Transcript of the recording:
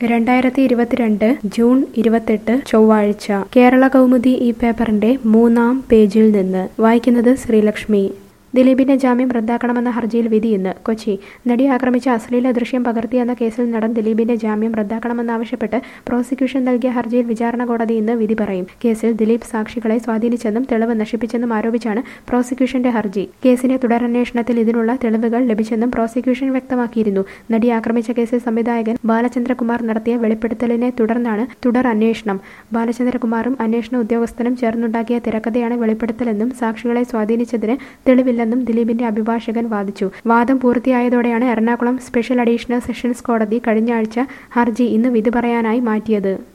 രണ്ടായിരത്തി ഇരുപത്തിരണ്ട് ജൂൺ ഇരുപത്തെട്ട് ചൊവ്വാഴ്ച കേരള കൗമുദി ഈ പേപ്പറിന്റെ മൂന്നാം പേജിൽ നിന്ന് വായിക്കുന്നത് ശ്രീലക്ഷ്മി ദിലീപിന്റെ ജാമ്യം റദ്ദാക്കണമെന്ന ഹർജിയിൽ വിധി ഇന്ന് കൊച്ചി നടിയെ ആക്രമിച്ച അശ്ലീല ദൃശ്യം പകർത്തിയെന്ന കേസിൽ നടൻ ദിലീപിന്റെ ജാമ്യം റദ്ദാക്കണമെന്നാവശ്യപ്പെട്ട് പ്രോസിക്യൂഷൻ നൽകിയ ഹർജിയിൽ വിചാരണ കോടതി ഇന്ന് വിധി പറയും കേസിൽ ദിലീപ് സാക്ഷികളെ സ്വാധീനിച്ചെന്നും തെളിവ് നശിപ്പിച്ചെന്നും ആരോപിച്ചാണ് പ്രോസിക്യൂഷന്റെ ഹർജി കേസിന്റെ തുടരന്വേഷണത്തിൽ ഇതിനുള്ള തെളിവുകൾ ലഭിച്ചെന്നും പ്രോസിക്യൂഷൻ വ്യക്തമാക്കിയിരുന്നു നടിയെ ആക്രമിച്ച കേസിൽ സംവിധായകൻ ബാലചന്ദ്രകുമാർ നടത്തിയ വെളിപ്പെടുത്തലിനെ തുടർന്നാണ് തുടർ അന്വേഷണം ബാലചന്ദ്രകുമാറും അന്വേഷണ ഉദ്യോഗസ്ഥനും ചേർന്നുണ്ടാക്കിയ തിരക്കഥയാണ് വെളിപ്പെടുത്തലെന്നും സാക്ഷികളെ സ്വാധീനിച്ചതിന് തെളിവില്ലെന്നും ദിലീപിന്റെ അഭിഭാഷകൻ വാദിച്ചു വാദം പൂർത്തിയായതോടെയാണ് എറണാകുളം സ്പെഷ്യൽ അഡീഷണൽ സെഷൻസ് കോടതി കഴിഞ്ഞ ആഴ്ച ഹർജി ഇന്ന് വിധി പറയാനായി മാറ്റിയത്